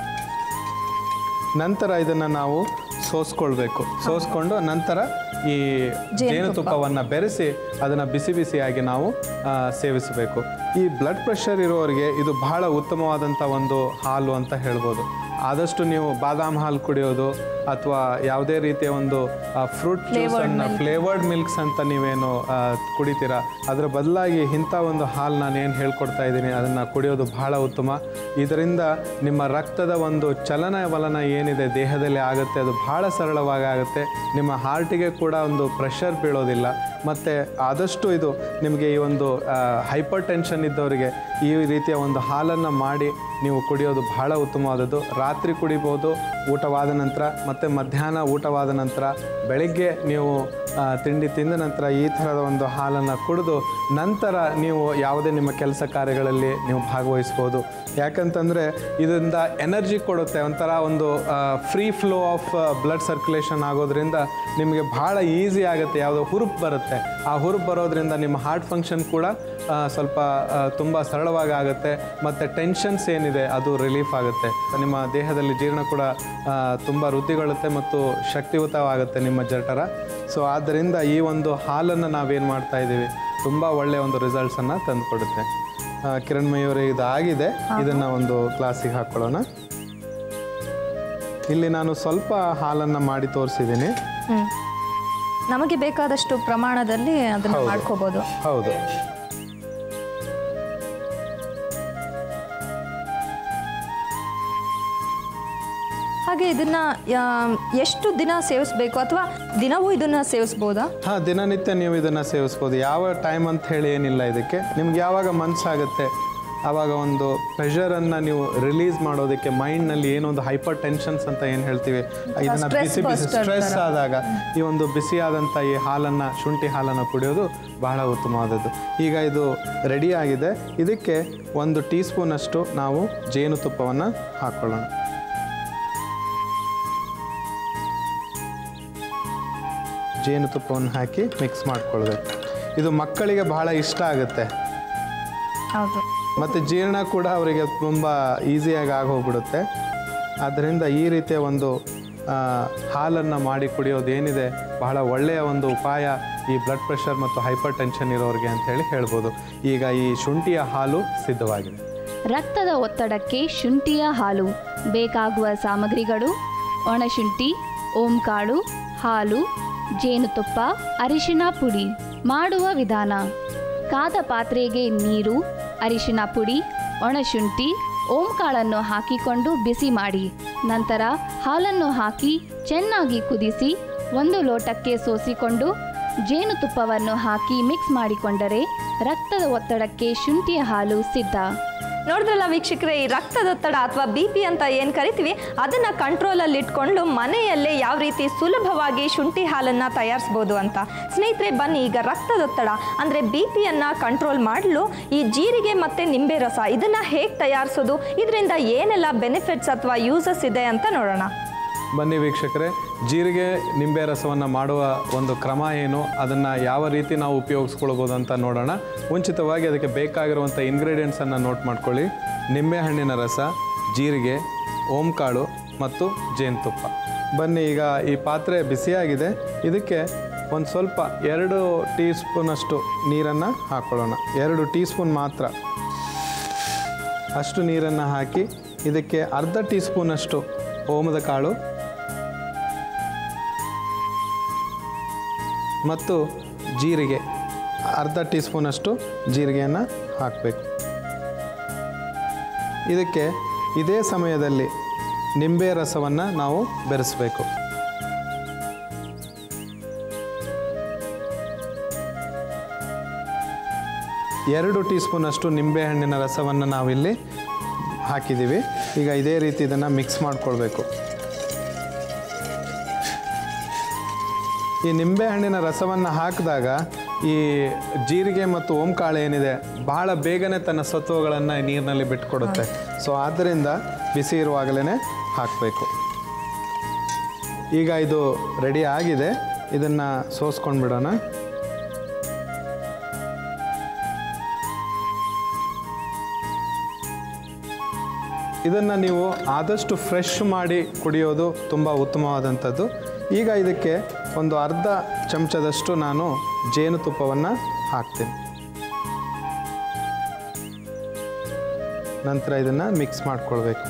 ನಂತರ ಇದನ್ನು ನಾವು ಸೋಸ್ಕೊಳ್ಬೇಕು ಸೋಸ್ಕೊಂಡು ನಂತರ ಈ ಜೇನುತುಪ್ಪವನ್ನು ಬೆರೆಸಿ ಅದನ್ನು ಬಿಸಿ ಬಿಸಿಯಾಗಿ ನಾವು ಆ, ಸೇವಿಸಬೇಕು ಈ ಬ್ಲಡ್ ಪ್ರೆಷರ್ ಇರೋರಿಗೆ ಇದು ಬಹಳ ಉತ್ತಮವಾದಂಥ ಒಂದು ಹಾಲು ಅಂತ ಹೇಳ್ಬೋದು ಆದಷ್ಟು ನೀವು ಬಾದಾಮ್ ಹಾಲು ಕುಡಿಯೋದು ಅಥವಾ ಯಾವುದೇ ರೀತಿಯ ಒಂದು ಫ್ರೂಟ್ ಜ್ಯೂಸನ್ನು ಫ್ಲೇವರ್ಡ್ ಮಿಲ್ಕ್ಸ್ ಅಂತ ನೀವೇನು ಆ, ಕುಡಿತೀರಾ ಅದರ ಬದಲಾಗಿ ಇಂಥ ಒಂದು ಹಾಲು ನಾನು ಏನು ಹೇಳ್ಕೊಡ್ತಾ ಇದ್ದೀನಿ ಅದನ್ನು ಕುಡಿಯೋದು ಬಹಳ ಉತ್ತಮ ಇದರಿಂದ ನಿಮ್ಮ ರಕ್ತದ ಒಂದು ಚಲನವಲನ ಏನಿದೆ ದೇಹದಲ್ಲಿ ಆಗುತ್ತೆ ಅದು ಬಹಳ ಸರಳವಾಗಿ ಆಗುತ್ತೆ ನಿಮ್ಮ ಹಾರ್ಟಿಗೆ ಕೂಡ ಒಂದು ಪ್ರೆಷರ್ ಬೀಳೋದಿಲ್ಲ ಮತ್ತು ಆದಷ್ಟು ಇದು ನಿಮಗೆ ಈ ಒಂದು ಹೈಪರ್ ಟೆನ್ಷನ್ ಇದ್ದವರಿಗೆ ಈ ರೀತಿಯ ಒಂದು ಹಾಲನ್ನು ಮಾಡಿ ನೀವು ಕುಡಿಯೋದು ಬಹಳ ಉತ್ತಮವಾದದ್ದು ರಾತ್ರಿ ಕುಡಿಬೋದು ಊಟವಾದ ನಂತರ ಮತ್ತು ಮಧ್ಯಾಹ್ನ ಊಟವಾದ ನಂತರ ಬೆಳಗ್ಗೆ ನೀವು ಆ, ತಿಂಡಿ ತಿಂದ ನಂತರ ಈ ಥರದ ಒಂದು ಹಾಲನ್ನು ಕುಡಿದು ನಂತರ ನೀವು ಯಾವುದೇ ನಿಮ್ಮ ಕೆಲಸ ಕಾರ್ಯಗಳಲ್ಲಿ ನೀವು ಭಾಗವಹಿಸ್ಬೋದು ಯಾಕಂತಂದರೆ ಇದರಿಂದ ಎನರ್ಜಿ ಕೊಡುತ್ತೆ ಒಂಥರ ಒಂದು free flow of blood circulation ಆಗೋದ್ರಿಂದ ನಿಮಗೆ ಭಾಳ ಈಸಿ ಆಗುತ್ತೆ ಯಾವುದೋ ಹುರುಪು ಬರುತ್ತೆ ಆ ಹುರುಪು ಬರೋದ್ರಿಂದ ನಿಮ್ಮ ಹಾರ್ಟ್ ಫಂಕ್ಷನ್ ಕೂಡ ಆ, ಸ್ವಲ್ಪ ತುಂಬ ಸರಳವಾಗಿ ಆಗುತ್ತೆ ಮತ್ತು ಟೆನ್ಷನ್ಸ್ ಏನಿದೆ ಅದು ರಿಲೀಫ್ ಆಗುತ್ತೆ ನಿಮ್ಮ ದೇಹದಲ್ಲಿ ಜೀರ್ಣ ಕೂಡ ತುಂಬ ವೃದ್ಧಿಗೊಳ್ಳುತ್ತೆ ಮತ್ತು ಶಕ್ತಿಯುತವಾಗುತ್ತೆ ನಿಮ್ಮ ಜಠರ ಸೊ ಆದ್ದರಿಂದ ಈ ಒಂದು ಹಾಲನ್ನು ನಾವೇನು ಮಾಡ್ತಾ ಇದ್ದೀವಿ ತುಂಬ ಒಳ್ಳೆಯ ಒಂದು ರಿಸಲ್ಟ್ಸನ್ನು ತಂದುಕೊಡುತ್ತೆ ಆ, ಕಿರಣ್ಮಯಿಯವರೇ ಇದಾಗಿದೆ ಇದನ್ನು ಒಂದು ಗ್ಲಾಸಿಗೆ ಹಾಕ್ಕೊಳ್ಳೋಣ ಇಲ್ಲಿ ನಾನು ಸ್ವಲ್ಪ ಹಾಲನ್ನು ಮಾಡಿ ತೋರಿಸಿದ್ದೀನಿ ಹ್ಮ್. ನಮಗೆ ಬೇಕಾದಷ್ಟು ಪ್ರಮಾಣದಲ್ಲಿ ಅದನ್ನ ಹೌದು. ಮಾಡ್ಕೋಬಹುದು ಹೌದು ಹಾಗೆ ಇದನ್ನ ಯಾ- ಎಷ್ಟು ದಿನ ಸೇವಿಸ್ಬೇಕು ಅಥವಾ ದಿನವೂ ಇದನ್ನ ಸೇವಿಸ್ಬೋದಾ ಹಾಂ ದಿನನಿತ್ಯ ನೀವು ಇದನ್ನು ಸೇವಿಸ್ಬೋದು ಯಾವ ಟೈಮ್ ಅಂತ ಹೇಳಿ ಏನಿಲ್ಲ ಇದಕ್ಕೆ ನಿಮ್ಗೆ ಯಾವಾಗ ಮನಸ್ಸಾಗುತ್ತೆ ಆವಾಗ ಒಂದು ಪ್ರೆಷರನ್ನು ನೀವು ರಿಲೀಸ್ ಮಾಡೋದಕ್ಕೆ ಮೈಂಡ್ನಲ್ಲಿ ಏನೋ ಒಂದು ಹೈಪರ್ ಟೆನ್ಷನ್ಸ್ ಅಂತ ಏನು ಹೇಳ್ತೀವಿ ಇದನ್ನು stress ಬಿಸಿ ಬಿಸಿ buster ಸ್ಟ್ರೆಸ್ ಥರ. ಆದಾಗ ಈ ಒಂದು ಬಿಸಿಯಾದಂಥ ಈ ಹಾಲನ್ನು ಶುಂಠಿ ಹಾಲನ್ನು ಕುಡಿಯೋದು ಬಹಳ ಉತ್ತಮವಾದದ್ದು ಈಗ ಇದು ರೆಡಿ ಆಗಿದೆ ಇದಕ್ಕೆ ಒಂದು ಟೀ ಸ್ಪೂನಷ್ಟು ನಾವು ಜೇನುತುಪ್ಪವನ್ನು ಹಾಕ್ಕೊಳ್ಳೋಣ ಜೇನುತುಪ್ಪವನ್ನು ಹಾಕಿ ಮಿಕ್ಸ್ ಮಾಡ್ಕೊಳ್ಬೇಕು ಇದು ಮಕ್ಕಳಿಗೆ ಬಹಳ ಇಷ್ಟ ಆಗುತ್ತೆ ಹೌದು ಮತ್ತು ಜೀರ್ಣ ಕೂಡ ಅವರಿಗೆ ತುಂಬ ಈಸಿಯಾಗಿ ಆಗೋಗ್ಬಿಡುತ್ತೆ ಆದ್ದರಿಂದ ಈ ರೀತಿಯ ಒಂದು ಹಾಲನ್ನು ಮಾಡಿ ಕುಡಿಯೋದು ಏನಿದೆ ಬಹಳ ಒಳ್ಳೆಯ ಒಂದು ಉಪಾಯ ಈ ಬ್ಲಡ್ ಪ್ರೆಷರ್ ಮತ್ತು ಹೈಪರ್ ಟೆನ್ಷನ್ ಇರೋರಿಗೆ ಅಂತ ಹೇಳಿ ಹೇಳ್ಬೋದು ಈಗ ಈ ಶುಂಠಿಯ ಹಾಲು ಸಿದ್ಧವಾಗಿದೆ ರಕ್ತದ ಒತ್ತಡಕ್ಕೆ ಶುಂಠಿಯ ಹಾಲು ಬೇಕಾಗುವ ಸಾಮಗ್ರಿಗಳು ಒಣಶುಂಠಿ ಓಂಕಾಳು ಹಾಲು ಜೇನುತುಪ್ಪ ಅರಿಶಿನ ಪುಡಿ ಮಾಡುವ ವಿಧಾನ ಕಾದ ಪಾತ್ರೆಗೆ ನೀರು ಅರಿಶಿನ ಪುಡಿ ಒಣಶುಂಠಿ ಓಂಕಾಳನ್ನು ಹಾಕಿಕೊಂಡು ಬಿಸಿ ಮಾಡಿ ನಂತರ ಹಾಲನ್ನು ಹಾಕಿ ಚೆನ್ನಾಗಿ ಕುದಿಸಿ ಒಂದು ಲೋಟಕ್ಕೆ ಸೋಸಿಕೊಂಡು ಜೇನುತುಪ್ಪವನ್ನು ಹಾಕಿ ಮಿಕ್ಸ್ ಮಾಡಿಕೊಂಡರೆ ರಕ್ತದ ಒತ್ತಡಕ್ಕೆ ಶುಂಠಿಯ ಹಾಲು ಸಿದ್ಧ ನೋಡಿದ್ರಲ್ಲ ವೀಕ್ಷಕರೇ ಈ ರಕ್ತದೊತ್ತಡ ಅಥವಾ ಬಿ ಪಿ ಅಂತ ಏನು ಕರಿತೀವಿ ಅದನ್ನು ಕಂಟ್ರೋಲಲ್ಲಿ ಇಟ್ಕೊಂಡು ಮನೆಯಲ್ಲೇ ಯಾವ ರೀತಿ ಸುಲಭವಾಗಿ ಶುಂಠಿ ಹಾಲನ್ನು ತಯಾರಿಸ್ಬೋದು ಅಂತ ಸ್ನೇಹಿತರೆ ಬನ್ನಿ ಈಗ ರಕ್ತದೊತ್ತಡ ಅಂದರೆ ಬಿ ಪಿಯನ್ನು ಕಂಟ್ರೋಲ್ ಮಾಡಲು ಈ ಜೀರಿಗೆ ಮತ್ತು ನಿಂಬೆ ರಸ ಇದನ್ನು ಹೇಗೆ ತಯಾರಿಸೋದು ಇದರಿಂದ ಏನೆಲ್ಲ ಬೆನಿಫಿಟ್ಸ್ ಅಥವಾ ಯೂಸಸ್ ಇದೆ ಅಂತ ನೋಡೋಣ ಬನ್ನಿ ವೀಕ್ಷಕರೇ ಜೀರಿಗೆ ನಿಂಬೆ ರಸವನ್ನು ಮಾಡುವ ಒಂದು ಕ್ರಮ ಏನು ಅದನ್ನು ಯಾವ ರೀತಿ ನಾವು ಉಪಯೋಗಿಸ್ಕೊಳ್ಬೋದು ಅಂತ ನೋಡೋಣ ಮುಂಚಿತವಾಗಿ ಅದಕ್ಕೆ ಬೇಕಾಗಿರುವಂಥ ಇಂಗ್ರೀಡಿಯೆಂಟ್ಸನ್ನು ನೋಟ್ ಮಾಡ್ಕೊಳ್ಳಿ ನಿಂಬೆಹಣ್ಣಿನ ರಸ ಜೀರಿಗೆ ಓಂಕಾಳು ಮತ್ತು ಜೇನುತುಪ್ಪ ಬನ್ನಿ ಈಗ ಈ ಪಾತ್ರೆ ಬಿಸಿಯಾಗಿದೆ ಇದಕ್ಕೆ ಒಂದು ಸ್ವಲ್ಪ ಎರಡು ಟೀ ಸ್ಪೂನಷ್ಟು ನೀರನ್ನು ಹಾಕ್ಕೊಳ್ಳೋಣ ಎರಡು ಟೀ ಸ್ಪೂನ್ ಮಾತ್ರ ಅಷ್ಟು ನೀರನ್ನು ಹಾಕಿ ಇದಕ್ಕೆ ಅರ್ಧ ಟೀ ಸ್ಪೂನಷ್ಟು ಓಮದ ಕಾಳು ಮತ್ತು ಜೀರಿಗೆ ಅರ್ಧ ಟೀ ಸ್ಪೂನಷ್ಟು ಜೀರಿಗೆಯನ್ನು ಹಾಕಬೇಕು ಇದಕ್ಕೆ ಇದೇ ಸಮಯದಲ್ಲಿ ನಿಂಬೆ ರಸವನ್ನು ನಾವು ಬೆರೆಸಬೇಕು ಎರಡು ಟೀ ಸ್ಪೂನಷ್ಟು ನಿಂಬೆಹಣ್ಣಿನ ರಸವನ್ನು ನಾವಿಲ್ಲಿ ಹಾಕಿದ್ದೀವಿ ಈಗ ಇದೇ ರೀತಿ ಇದನ್ನು ಮಿಕ್ಸ್ ಮಾಡಿಕೊಳ್ಬೇಕು ಈ ನಿಂಬೆಹಣ್ಣಿನ ರಸವನ್ನು ಹಾಕಿದಾಗ ಈ ಜೀರಿಗೆ ಮತ್ತು ಓಂಕಾಳು ಏನಿದೆ ಬಹಳ ಬೇಗನೆ ತನ್ನ ಸತ್ವಗಳನ್ನು ನೀರಿನಲ್ಲಿ ಬಿಟ್ಕೊಡುತ್ತೆ ಸೊ ಆದ್ದರಿಂದ ಬಿಸಿ ಇರುವಾಗಲೇ ಹಾಕಬೇಕು ಈಗ ಇದು ರೆಡಿ ಆಗಿದೆ ಇದನ್ನು ಸೋಸ್ಕೊಂಡು ಬಿಡೋಣ ಇದನ್ನು ನೀವು ಆದಷ್ಟು ಫ್ರೆಶ್ ಮಾಡಿ ಕುಡಿಯೋದು ತುಂಬ ಉತ್ತಮವಾದಂಥದ್ದು ಈಗ ಇದಕ್ಕೆ ಒಂದು ಅರ್ಧ ಚಮಚದಷ್ಟು ನಾನು ಜೇನುತುಪ್ಪವನ್ನು ಹಾಕ್ತೀನಿ ನಂತರ ಇದನ್ನು ಮಿಕ್ಸ್ ಮಾಡ್ಕೊಳ್ಬೇಕು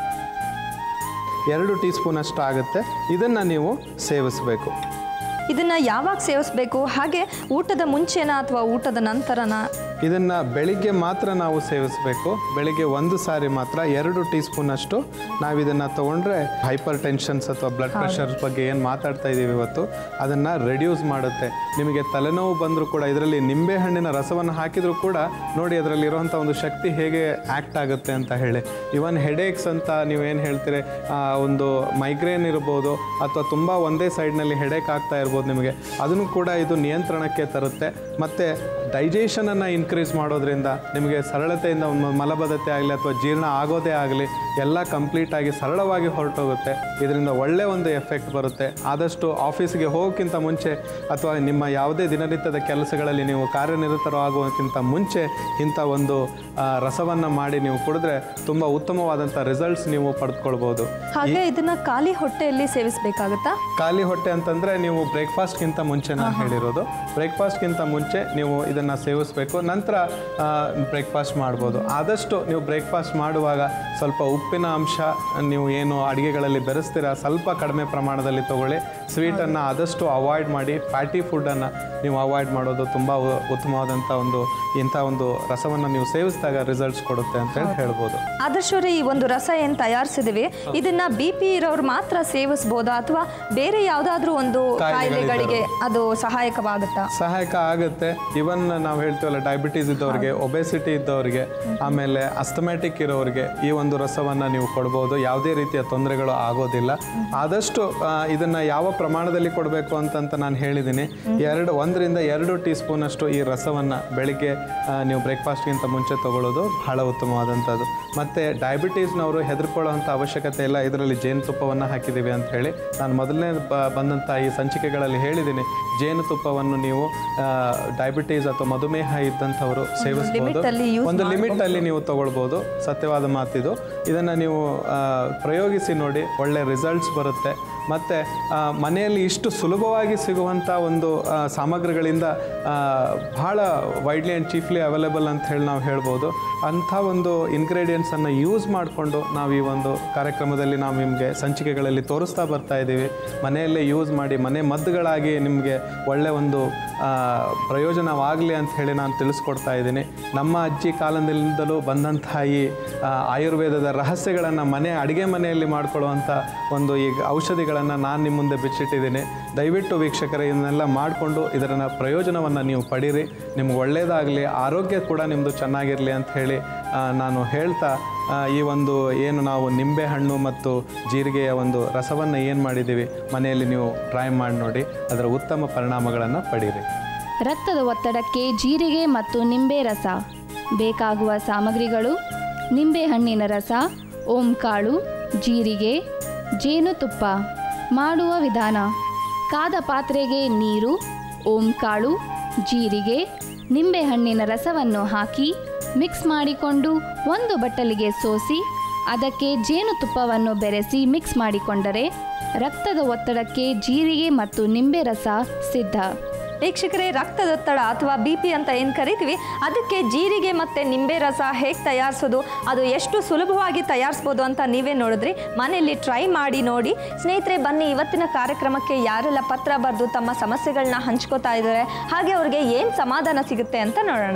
ಎರಡು ಟೀ ಸ್ಪೂನಷ್ಟು ಆಗುತ್ತೆ ಇದನ್ನು ನೀವು ಸೇವಿಸಬೇಕು ಇದನ್ನು ಯಾವಾಗ ಸೇವಿಸ್ಬೇಕು ಹಾಗೆ ಊಟದ ಮುಂಚೆನಾ ಅಥವಾ ಊಟದ ನಂತರನಾ ಇದನ್ನು ಬೆಳಿಗ್ಗೆ ಮಾತ್ರ ನಾವು ಸೇವಿಸಬೇಕು ಬೆಳಿಗ್ಗೆ ಒಂದು ಸಾರಿ ಮಾತ್ರ ಎರಡು ಟೀ ಸ್ಪೂನಷ್ಟು ನಾವು ಇದನ್ನು ತೊಗೊಂಡ್ರೆ ಹೈಪರ್ ಟೆನ್ಷನ್ಸ್ ಅಥವಾ ಬ್ಲಡ್ ಪ್ರೆಷರ್ ಬಗ್ಗೆ ಏನು ಮಾತಾಡ್ತಾ ಇದ್ದೀವಿ ಇವತ್ತು ಅದನ್ನು ರೆಡ್ಯೂಸ್ ಮಾಡುತ್ತೆ ನಿಮಗೆ ತಲೆನೋವು ಬಂದರೂ ಕೂಡ ಇದರಲ್ಲಿ ನಿಂಬೆಹಣ್ಣಿನ ರಸವನ್ನು ಹಾಕಿದರೂ ಕೂಡ ನೋಡಿ ಅದರಲ್ಲಿ ಇರುವಂಥ ಒಂದು ಶಕ್ತಿ ಹೇಗೆ ಆ್ಯಕ್ಟ್ ಆಗುತ್ತೆ ಅಂತ ಹೇಳಿ ಇವನ್ ಹೆಡೇಕ್ಸ್ ಅಂತ ನೀವು ಏನು ಹೇಳ್ತೀರಿ ಆ, ಒಂದು ಮೈಗ್ರೇನ್ ಇರ್ಬೋದು ಅಥವಾ ತುಂಬ ಒಂದೇ ಸೈಡ್ನಲ್ಲಿ ಹೆಡೇಕ್ ಆಗ್ತಾ ಇರ್ಬೋದು ನಿಮಗೆ ಅದನ್ನು ಕೂಡ ಇದು ನಿಯಂತ್ರಣಕ್ಕೆ ತರುತ್ತೆ ಮತ್ತು ಡೈಜೆಷನನ್ನು ಇನ್ಕ್ರೀಸ್ ಮಾಡೋದ್ರಿಂದ ನಿಮಗೆ ಸರಳತೆಯಿಂದ ಒಂದು ಮಲಬದ್ಧತೆ ಆಗಲಿ ಅಥವಾ ಜೀರ್ಣ ಆಗೋದೇ ಆಗಲಿ ಎಲ್ಲ ಕಂಪ್ಲೀಟಾಗಿ ಸರಳವಾಗಿ ಹೊರಟೋಗುತ್ತೆ ಇದರಿಂದ ಒಳ್ಳೆಯ ಒಂದು ಎಫೆಕ್ಟ್ ಬರುತ್ತೆ ಆದಷ್ಟು ಆಫೀಸ್ಗೆ ಹೋಗೋಕ್ಕಿಂತ ಮುಂಚೆ ಅಥವಾ ನಿಮ್ಮ ಯಾವುದೇ ದಿನನಿತ್ಯದ ಕೆಲಸಗಳಲ್ಲಿ ನೀವು ಕಾರ್ಯನಿರತರಾಗುವುದಕ್ಕಿಂತ ಮುಂಚೆ ಇಂಥ ಒಂದು ರಸವನ್ನು ಮಾಡಿ ನೀವು ಕುಡಿದ್ರೆ ತುಂಬ ಉತ್ತಮವಾದಂಥ ರಿಸಲ್ಟ್ಸ್ ನೀವು ಪಡೆದುಕೊಳ್ಬೋದು ಹಾಗೆ ಇದನ್ನ ಖಾಲಿ ಹೊಟ್ಟೆಯಲ್ಲಿ ಸೇವಿಸಬೇಕಾಗುತ್ತಾ ಖಾಲಿ ಹೊಟ್ಟೆ ಅಂತಂದರೆ ನೀವು ಬ್ರೇಕ್ಫಾಸ್ಟ್ಗಿಂತ ಮುಂಚೆ ನಾನು ಹೇಳಿರೋದು ಬ್ರೇಕ್ಫಾಸ್ಟ್ಗಿಂತ ಮುಂಚೆ ನೀವು ಇದನ್ನು ಸೇವಿಸಬೇಕು ನಂತರ ಬ್ರೇಕ್ಫಾಸ್ಟ್ ಮಾಡ್ಬೋದು ಆದಷ್ಟು ನೀವು ಬ್ರೇಕ್ಫಾಸ್ಟ್ ಮಾಡುವಾಗ ಸ್ವಲ್ಪ ಉಪ್ಪಿನ ಅಂಶ ನೀವು ಏನು ಅಡುಗೆಗಳಲ್ಲಿ ಬೆರೆಸ್ತೀರಾ ಸ್ವಲ್ಪ ಕಡಿಮೆ ಪ್ರಮಾಣದಲ್ಲಿ ತಗೊಳ್ಳಿ ಸ್ವೀಟನ್ನು ಆದಷ್ಟು ಅವಾಯ್ಡ್ ಮಾಡಿ ಫ್ಯಾಟಿ ಫುಡ್ಡನ್ನು ನೀವು ಅವಾಯ್ಡ್ ಮಾಡೋದು ತುಂಬ ಉತ್ತಮವಾದಂಥ ಒಂದು ಇಂಥ ಒಂದು ರಸವನ್ನು ನೀವು ಸೇವಿಸಿದಾಗ ರಿಸಲ್ಟ್ಸ್ ಕೊಡುತ್ತೆ ಅಂತ ಹೇಳಿ ಹೇಳ್ಬೋದು ಆದರ್ಶವ್ರೆ ಈ ಒಂದು ರಸ ಏನು ತಯಾರಿಸಿದೀವಿ ಇದನ್ನ ಬಿ ಪಿ ಇರೋರು ಮಾತ್ರ ಸೇವಿಸ್ಬೋದಾ ಅಥವಾ ಬೇರೆ ಯಾವುದಾದ್ರೂ ಒಂದು ಕಾಯಿಲೆಗಳಿಗೆ ಅದು ಸಹಾಯಕವಾಗುತ್ತಾ ಸಹಾಯಕ ಆಗುತ್ತೆ ಇವನ್ ನಾವು ಹೇಳ್ತೀವಲ್ಲ ಡಯಾಬಿಟೀಸ್ ಇದ್ದವ್ರಿಗೆ ಒಬೆಸಿಟಿ ಇದ್ದವ್ರಿಗೆ ಆಮೇಲೆ ಅಸ್ತಮ್ಯಾಟಿಕ್ ಇರೋರಿಗೆ ಈ ಒಂದು ರಸವನ್ನು ನೀವು ಕೊಡ್ಬೋದು ಯಾವುದೇ ರೀತಿಯ ತೊಂದರೆಗಳು ಆಗೋದಿಲ್ಲ ಆದಷ್ಟು ಆ, ಇದನ್ನ ಯಾವ ಪ್ರಮಾಣದಲ್ಲಿ ಕೊಡಬೇಕು ಅಂತಂತ ನಾನು ಹೇಳಿದ್ದೀನಿ ಎರಡು ಒಂದರಿಂದ ಎರಡು ಟೀ ಸ್ಪೂನಷ್ಟು ಈ ರಸವನ್ನು ಬೆಳಿಗ್ಗೆ ಆ, ನೀವು ಬ್ರೇಕ್ಫಾಸ್ಟ್ಗಿಂತ ಮುಂಚೆ ತಗೊಳ್ಳೋದು ಬಹಳ ಉತ್ತಮವಾದಂಥದ್ದು ಮತ್ತು ಡಯಾಬಿಟೀಸ್ನವರು ಹೆದರ್ಕೊಳ್ಳೋವಂಥ ಅವಶ್ಯಕತೆ ಇಲ್ಲ ಇದರಲ್ಲಿ ಜೇನುತುಪ್ಪವನ್ನು ಹಾಕಿದ್ದೀವಿ ಅಂತ ಹೇಳಿ ನಾನು ಮೊದಲನೇ ಬ ಬಂದಂಥ ಈ ಸಂಚಿಕೆಗಳಲ್ಲಿ ಹೇಳಿದ್ದೀನಿ ಜೇನುತುಪ್ಪವನ್ನು ನೀವು ಡಯಾಬಿಟೀಸ್ ಅಥವಾ ಮಧುಮೇಹ ಇದ್ದಂಥವರು ಸೇವಿಸ್ಬೋದು limit ಅಲ್ಲಿ use ಒಂದು ಲಿಮಿಟ್ ಅಲ್ಲಿ ನೀವು ತಗೊಳ್ಬೋದು ಸತ್ಯವಾದ ಮಾತಿದು ಇದನ್ನು ನೀವು ಆ, ಪ್ರಯೋಗಿಸಿ ನೋಡಿ ಒಳ್ಳೆ ರಿಸಲ್ಟ್ಸ್ ಬರುತ್ತೆ ಮತ್ತು ಮನೆಯಲ್ಲಿ ಇಷ್ಟು ಸುಲಭವಾಗಿ ಸಿಗುವಂಥ ಒಂದು ಆ, ಸಾಮಗ್ರಿಗಳಿಂದ ಆ, ಬಹಳ ವೈಡ್ಲಿ ಆ್ಯಂಡ್ ಚೀಫ್ಲಿ ಅವೈಲೇಬಲ್ ಅಂತ ಹೇಳಿ ನಾವು ಹೇಳ್ಬೋದು ಅಂಥ ಒಂದು ಇಂಗ್ರೀಡಿಯೆಂಟ್ಸನ್ನು ಯೂಸ್ ಮಾಡಿಕೊಂಡು ನಾವು ಈ ಒಂದು ಕಾರ್ಯಕ್ರಮದಲ್ಲಿ ನಾವು ನಿಮಗೆ ಸಂಚಿಕೆಗಳಲ್ಲಿ ತೋರಿಸ್ತಾ ಬರ್ತಾ ಇದ್ದೀವಿ ಮನೆಯಲ್ಲೇ ಯೂಸ್ ಮಾಡಿ ಮನೆ ಮದ್ದುಗಳಾಗಿ ನಿಮಗೆ ಒಳ್ಳೆ ಒಂದು ಆ, ಪ್ರಯೋಜನವಾಗಲಿ ಅಂತ ಹೇಳಿ ನಾನು ತಿಳಿಸ್ಕೊಡ್ತಾ ಇದ್ದೀನಿ ನಮ್ಮ ಅಜ್ಜಿ ಕಾಲದಿಂದಲೂ ಬಂದಂತಹ ಈ ಆ, ಆಯುರ್ವೇದದ ರಹಸ್ಯಗಳನ್ನು ಮನೆ ಅಡುಗೆ ಮನೆಯಲ್ಲಿ ಮಾಡ್ಕೊಳ್ಳುವಂಥ ಒಂದು ಈಗ ಔಷಧಿಗಳನ್ನು ನಾನು ನಿಮ್ಮ ಮುಂದೆ ಬಿಚ್ಚಿಟ್ಟಿದ್ದೀನಿ ದಯವಿಟ್ಟು ವೀಕ್ಷಕರೇ ಇದನ್ನೆಲ್ಲ ಮಾಡಿಕೊಂಡು ಇದರ ಪ್ರಯೋಜನವನ್ನು ನೀವು ಪಡೀರಿ ನಿಮ್ಗೆ ಒಳ್ಳೆಯದಾಗಲಿ ಆರೋಗ್ಯ ಕೂಡ ನಿಮ್ಮದು ಚೆನ್ನಾಗಿರಲಿ ಅಂತ ಹೇಳಿ ಆ, ನಾನು ಹೇಳ್ತಾ ಆ, ಈ ಒಂದು ಏನು ನಾವು ನಿಂಬೆಹಣ್ಣು ಮತ್ತು ಜೀರಿಗೆಯ ಒಂದು ರಸವನ್ನು ಏನು ಮಾಡಿದ್ದೀವಿ ಮನೆಯಲ್ಲಿ ನೀವು ಟ್ರೈ ಮಾಡಿ ನೋಡಿ ಅದರ ಉತ್ತಮ ಪರಿಣಾಮಗಳನ್ನು ಪಡೀರಿ ರಕ್ತದ ಒತ್ತಡಕ್ಕೆ ಜೀರಿಗೆ ಮತ್ತು ನಿಂಬೆ ರಸ ಬೇಕಾಗುವ ಸಾಮಗ್ರಿಗಳು ನಿಂಬೆಹಣ್ಣಿನ ರಸ ಓಂಕಾಳು ಜೀರಿಗೆ ಜೇನುತುಪ್ಪ ಮಾಡುವ ವಿಧಾನ ಕಾದ ಪಾತ್ರೆಗೆ ನೀರು ಓಂಕಾಳು ಜೀರಿಗೆ ನಿಂಬೆಹಣ್ಣಿನ ರಸವನ್ನು ಹಾಕಿ ಮಿಕ್ಸ್ ಮಾಡಿಕೊಂಡು ಒಂದು ಬಟ್ಟಲಿಗೆ ಸೋಸಿ ಅದಕ್ಕೆ ಜೇನುತುಪ್ಪವನ್ನು ಬೆರೆಸಿ ಮಿಕ್ಸ್ ಮಾಡಿಕೊಂಡರೆ ರಕ್ತದ ಒತ್ತಡಕ್ಕೆ ಜೀರಿಗೆ ಮತ್ತು ನಿಂಬೆ ರಸ ಸಿದ್ಧ ವೀಕ್ಷಕರೇ ರಕ್ತದೊತ್ತಡ ಅಥವಾ ಬಿ ಪಿ ಅಂತ ಏನು ಕರಿತೀವಿ ಅದಕ್ಕೆ ಜೀರಿಗೆ ಮತ್ತು ನಿಂಬೆ ರಸ ಹೇಗೆ ತಯಾರಿಸೋದು ಅದು ಎಷ್ಟು ಸುಲಭವಾಗಿ ತಯಾರಿಸ್ಬೋದು ಅಂತ ನೀವೇ ನೋಡಿದ್ರಿ ಮನೆಯಲ್ಲಿ ಟ್ರೈ ಮಾಡಿ ನೋಡಿ ಸ್ನೇಹಿತರೆ ಬನ್ನಿ ಇವತ್ತಿನ ಕಾರ್ಯಕ್ರಮಕ್ಕೆ ಯಾರೆಲ್ಲ ಪತ್ರ ಬರೆದು ತಮ್ಮ ಸಮಸ್ಯೆಗಳನ್ನ ಹಂಚ್ಕೋತಾ ಇದ್ದಾರೆ ಹಾಗೆ ಅವ್ರಿಗೆ ಏನು ಸಮಾಧಾನ ಸಿಗುತ್ತೆ ಅಂತ ನೋಡೋಣ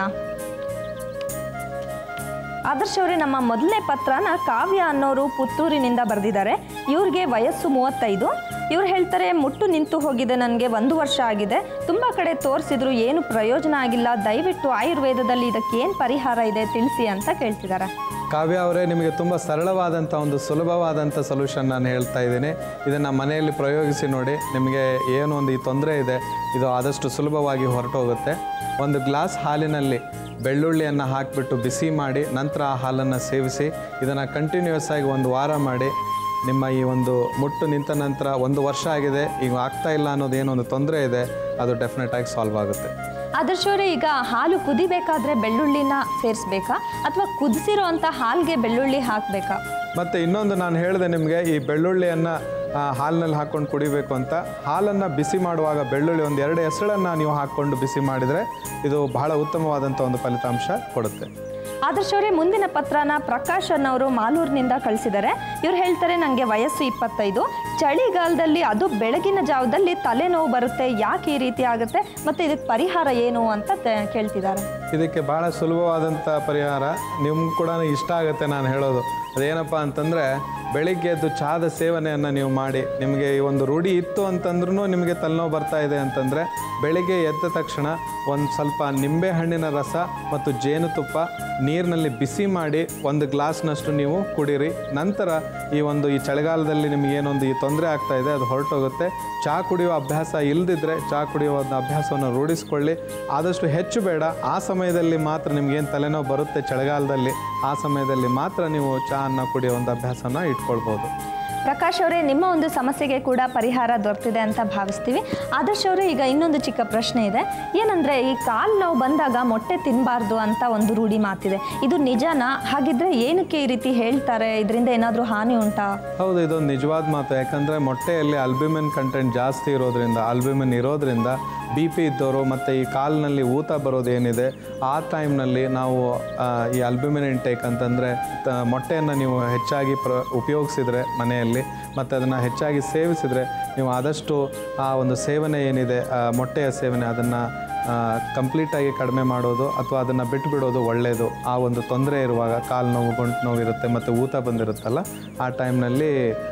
ಆದರ್ಶ್ ಅವರೇ ನಮ್ಮ ಮೊದಲನೇ ಪತ್ರನ ಕಾವ್ಯ ಅನ್ನೋರು ಪುತ್ತೂರಿನಿಂದ ಬರೆದಿದ್ದಾರೆ ಇವ್ರಿಗೆ ವಯಸ್ಸು ಮೂವತ್ತೈದು ಇವ್ರು ಹೇಳ್ತಾರೆ ಮುಟ್ಟು ನಿಂತು ಹೋಗಿದೆ ನನಗೆ ಒಂದು ವರ್ಷ ಆಗಿದೆ ತುಂಬ ಕಡೆ ತೋರಿಸಿದ್ರು ಏನು ಪ್ರಯೋಜನ ಆಗಿಲ್ಲ ದಯವಿಟ್ಟು ಆಯುರ್ವೇದದಲ್ಲಿ ಇದಕ್ಕೆ ಏನು ಪರಿಹಾರ ಇದೆ ತಿಳಿಸಿ ಅಂತ ಕೇಳ್ತಿದ್ದಾರೆ ಕಾವ್ಯ ಅವರೇ ನಿಮಗೆ ತುಂಬ ಸರಳವಾದಂಥ ಒಂದು ಸುಲಭವಾದಂಥ ಸೊಲ್ಯೂಷನ್ ನಾನು ಹೇಳ್ತಾ ಇದ್ದೀನಿ ಇದನ್ನು ಮನೆಯಲ್ಲಿ ಪ್ರಯೋಗಿಸಿ ನೋಡಿ ನಿಮಗೆ ಏನು ಒಂದು ಈ ತೊಂದರೆ ಇದೆ ಇದು ಆದಷ್ಟು ಸುಲಭವಾಗಿ ಹೊರಟೋಗುತ್ತೆ ಒಂದು ಗ್ಲಾಸ್ ಹಾಲಿನಲ್ಲಿ ಬೆಳ್ಳುಳ್ಳಿಯನ್ನು ಹಾಕಿಬಿಟ್ಟು ಬಿಸಿ ಮಾಡಿ ನಂತರ ಆ ಹಾಲನ್ನು ಸೇವಿಸಿ ಇದನ್ನು ಕಂಟಿನ್ಯೂಸ್ ಆಗಿ ಒಂದು ವಾರ ಮಾಡಿ ನಿಮ್ಮ ಈ ಒಂದು ಮುಟ್ಟು ನಿಂತ ನಂತರ ಒಂದು ವರ್ಷ ಆಗಿದೆ ಈಗ ಆಗ್ತಾ ಇಲ್ಲ ಅನ್ನೋದು ಏನೋ ಒಂದು ತೊಂದರೆ ಇದೆ ಅದು ಡೆಫಿನೆಟ್ ಆಗಿ ಸಾಲ್ವ್ ಆಗುತ್ತೆ ಆದರ್ಶ್ ಅವರೇ ಈಗ ಹಾಲು ಕುದಿಬೇಕಾದ್ರೆ ಬೆಳ್ಳುಳ್ಳಿನ ಸೇರಿಸ್ಬೇಕಾ ಅಥವಾ ಕುದಿಸಿರೋ ಅಂಥ ಹಾಲಿಗೆ ಬೆಳ್ಳುಳ್ಳಿ ಹಾಕಬೇಕಾ ಮತ್ತು ಇನ್ನೊಂದು ನಾನು ಹೇಳಿದೆ ನಿಮಗೆ ಈ ಬೆಳ್ಳುಳ್ಳಿಯನ್ನು ಹಾಲಿನಲ್ಲಿ ಹಾಕ್ಕೊಂಡು ಕುಡಿಬೇಕು ಅಂತ ಹಾಲನ್ನು ಬಿಸಿ ಮಾಡುವಾಗ ಬೆಳ್ಳುಳ್ಳಿ ಒಂದು ಎರಡು ಹೆಸಳನ್ನು ನೀವು ಹಾಕ್ಕೊಂಡು ಬಿಸಿ ಮಾಡಿದರೆ ಇದು ಬಹಳ ಉತ್ತಮವಾದಂಥ ಒಂದು ಫಲಿತಾಂಶ ಕೊಡುತ್ತೆ ಆದರ್ಶ್ ಅವರೇ ಮುಂದಿನ ಪತ್ರನ ಪ್ರಕಾಶ್ ಅನ್ನೋರು ಮಾಲೂರಿನಿಂದ ಕಳಿಸಿದ್ದಾರೆ ಇವ್ರು ಹೇಳ್ತಾರೆ ನನಗೆ ವಯಸ್ಸು ಇಪ್ಪತ್ತೈದು ಚಳಿಗಾಲದಲ್ಲಿ ಅದು ಬೆಳಗಿನ ಜಾವದಲ್ಲಿ ತಲೆನೋವು ಬರುತ್ತೆ ಯಾಕೆ ಈ ರೀತಿ ಆಗುತ್ತೆ ಮತ್ತು ಇದಕ್ಕೆ ಪರಿಹಾರ ಏನು ಅಂತ ತ- ಕೇಳ್ತಿದ್ದಾರೆ ಇದಕ್ಕೆ ಭಾಳ ಸುಲಭವಾದಂಥ ಪರಿಹಾರ ನಿಮ್ಗೆ ಕೂಡ ಇಷ್ಟ ಆಗುತ್ತೆ ನಾನು ಹೇಳೋದು ಅದೇನಪ್ಪ ಅಂತಂದರೆ ಬೆಳಿಗ್ಗೆ ಎದ್ದು ಚಹಾದ ಸೇವನೆಯನ್ನು ನೀವು ಮಾಡಿ ನಿಮಗೆ ಈ ಒಂದು ರೂಢಿ ಇತ್ತು ಅಂತಂದ್ರೂ ನಿಮಗೆ ತಲೆನೋವು ಬರ್ತಾ ಇದೆ ಅಂತಂದರೆ ಬೆಳಿಗ್ಗೆ ಎದ್ದ ತಕ್ಷಣ ಒಂದು ಸ್ವಲ್ಪ ನಿಂಬೆ ಹಣ್ಣಿನ ರಸ ಮತ್ತು ಜೇನುತುಪ್ಪ ನೀರಿನಲ್ಲಿ ಬಿಸಿ ಮಾಡಿ ಒಂದು ಗ್ಲಾಸ್ನಷ್ಟು ನೀವು ಕುಡೀರಿ ನಂತರ ಈ ಒಂದು ಈ ಚಳಿಗಾಲದಲ್ಲಿ ನಿಮಗೆ ಏನೊಂದು ಈ ತೊಂದರೆ ಆಗ್ತಾ ಇದೆ ಅದು ಹೊರಟೋಗುತ್ತೆ ಚಹಾ ಕುಡಿಯುವ ಅಭ್ಯಾಸ ಇಲ್ಲದಿದ್ದರೆ ಚಹಾ ಕುಡಿಯುವ ಒಂದು ಅಭ್ಯಾಸವನ್ನು ರೂಢಿಸ್ಕೊಳ್ಳಿ ಆದಷ್ಟು ಹೆಚ್ಚು ಬೇಡ ಆ ಸಮಯದಲ್ಲಿ ಮಾತ್ರ ನಿಮ್ಗೇನು ತಲೆನೋವು ಬರುತ್ತೆ ಚಳಿಗಾಲದಲ್ಲಿ ಆ ಸಮಯದಲ್ಲಿ ಮಾತ್ರ ನೀವು ಚಹಾನ ಕುಡಿಯೋ ಒಂದು ಅಭ್ಯಾಸನ ಇಟ್ಕೊಳ್ಬೋದು ಪ್ರಕಾಶ್ ಅವರೇ ನಿಮ್ಮ ಒಂದು ಸಮಸ್ಯೆಗೆ ಕೂಡ ಪರಿಹಾರ ದೊರೆತಿದೆ ಅಂತ ಭಾವಿಸ್ತೀವಿ ಆದರ್ಶ್ ಅವರೇ ಈಗ ಇನ್ನೊಂದು ಚಿಕ್ಕ ಪ್ರಶ್ನೆ ಇದೆ ಏನಂದರೆ ಈ ಕಾಲು ನೋವು ಬಂದಾಗ ಮೊಟ್ಟೆ ತಿನ್ನಬಾರ್ದು ಅಂತ ಒಂದು ರೂಢಿ ಮಾತಿದೆ ಇದು ನಿಜನಾ ಹಾಗಿದ್ರೆ ಏನಕ್ಕೆ ಈ ರೀತಿ ಹೇಳ್ತಾರೆ ಇದರಿಂದ ಏನಾದರೂ ಹಾನಿ ಉಂಟಾ ಹೌದು ಇದೊಂದು ನಿಜವಾದ ಮಾತು ಯಾಕಂದರೆ ಮೊಟ್ಟೆಯಲ್ಲಿ ಅಲ್ಬ್ಯೂಮಿನ್ ಕಂಟೆಂಟ್ ಜಾಸ್ತಿ ಇರೋದ್ರಿಂದ ಅಲ್ಬ್ಯೂಮಿನ್ ಇರೋದ್ರಿಂದ ಬಿ ಪಿ ಇದ್ದವರು ಮತ್ತು ಈ ಕಾಲಿನಲ್ಲಿ ಊತ ಬರೋದು ಏನಿದೆ ಆ ಟೈಮ್ನಲ್ಲಿ ನಾವು ಆ, ಈ ಅಲ್ಬ್ಯೂಮಿನ್ ಇಂಟೇಕ್ ಅಂತಂದರೆ ಮೊಟ್ಟೆಯನ್ನು ನೀವು ಹೆಚ್ಚಾಗಿ ಪ್ರ ಉಪಯೋಗಿಸಿದ್ರೆ ಮನೆಯಲ್ಲಿ ಮತ್ತು ಅದನ್ನು ಹೆಚ್ಚಾಗಿ ಸೇವಿಸಿದರೆ ನೀವು ಆದಷ್ಟು ಆ ಒಂದು ಸೇವನೆ ಏನಿದೆ ಆ ಮೊಟ್ಟೆಯ ಸೇವನೆ ಅದನ್ನು ಕಂಪ್ಲೀಟಾಗಿ ಕಡಿಮೆ ಮಾಡೋದು ಅಥವಾ ಅದನ್ನು ಬಿಟ್ಟುಬಿಡೋದು ಒಳ್ಳೆಯದು ಆ ಒಂದು ತೊಂದರೆ ಇರುವಾಗ ಕಾಲು ನೋವು ಗಂಟು ನೋವು ಇರುತ್ತೆ ಮತ್ತು ಊತ ಬಂದಿರುತ್ತಲ್ಲ ಆ ಟೈಮ್ನಲ್ಲಿ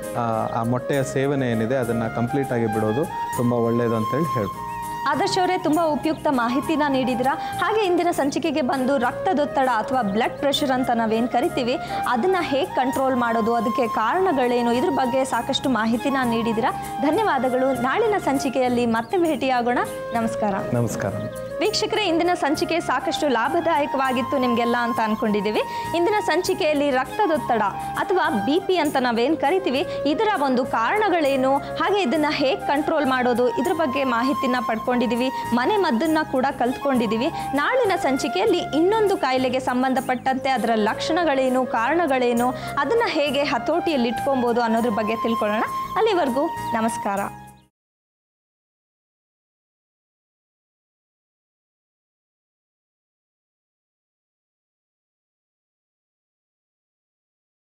ಆ ಮೊಟ್ಟೆಯ ಸೇವನೆ ಏನಿದೆ ಅದನ್ನು ಕಂಪ್ಲೀಟಾಗಿ ಬಿಡೋದು ತುಂಬ ಒಳ್ಳೆಯದು ಅಂತೇಳಿ ಹೇಳ್ಬೋದು ಆದರ್ಶ್ ಅವರೇ ತುಂಬ ಉಪಯುಕ್ತ ಮಾಹಿತಿನ ನೀಡಿದಿರಾ ಹಾಗೆ ಇಂದಿನ ಸಂಚಿಕೆಗೆ ಬಂದು ರಕ್ತದೊತ್ತಡ ಅಥವಾ ಬ್ಲಡ್ ಪ್ರೆಷರ್ ಅಂತ ನಾವೇನು ಕರಿತೀವಿ ಅದನ್ನು ಹೇಗೆ ಕಂಟ್ರೋಲ್ ಮಾಡೋದು ಅದಕ್ಕೆ ಕಾರಣಗಳೇನು ಇದ್ರ ಬಗ್ಗೆ ಸಾಕಷ್ಟು ಮಾಹಿತಿನ ನೀಡಿದಿರಾ ಧನ್ಯವಾದಗಳು ನಾಳಿನ ಸಂಚಿಕೆಯಲ್ಲಿ ಮತ್ತೆ ಭೇಟಿಯಾಗೋಣ ನಮಸ್ಕಾರ ನಮಸ್ಕಾರ ವೀಕ್ಷಕರೇ ಇಂದಿನ ಸಂಚಿಕೆ ಸಾಕಷ್ಟು ಲಾಭದಾಯಕವಾಗಿತ್ತು ನಿಮಗೆಲ್ಲ ಅಂತ ಅನ್ಕೊಂಡಿದ್ದೀವಿ ಇಂದಿನ ಸಂಚಿಕೆಯಲ್ಲಿ ರಕ್ತದೊತ್ತಡ ಅಥವಾ ಬಿ ಪಿ ಅಂತ ನಾವೇನು ಕರಿತೀವಿ ಇದರ ಒಂದು ಕಾರಣಗಳೇನು ಹಾಗೆ ಇದನ್ನು ಹೇಗೆ ಕಂಟ್ರೋಲ್ ಮಾಡೋದು ಇದ್ರ ಬಗ್ಗೆ ಮಾಹಿತಿನ ಪಡ್ಕೊಂಡಿದ್ದೀವಿ ಮನೆ ಮದ್ದನ್ನು ಕೂಡ ಕಲ್ತ್ಕೊಂಡಿದ್ದೀವಿ ನಾಳಿನ ಸಂಚಿಕೆಯಲ್ಲಿ ಇನ್ನೊಂದು ಕಾಯಿಲೆಗೆ ಸಂಬಂಧಪಟ್ಟಂತೆ ಅದರ ಲಕ್ಷಣಗಳೇನು ಕಾರಣಗಳೇನು ಅದನ್ನು ಹೇಗೆ ಹತೋಟಿಯಲ್ಲಿ ಇಟ್ಕೊಬೋದು ಅನ್ನೋದ್ರ ಬಗ್ಗೆ ತಿಳ್ಕೊಳ್ಳೋಣ ಅಲ್ಲಿವರೆಗೂ ನಮಸ್ಕಾರ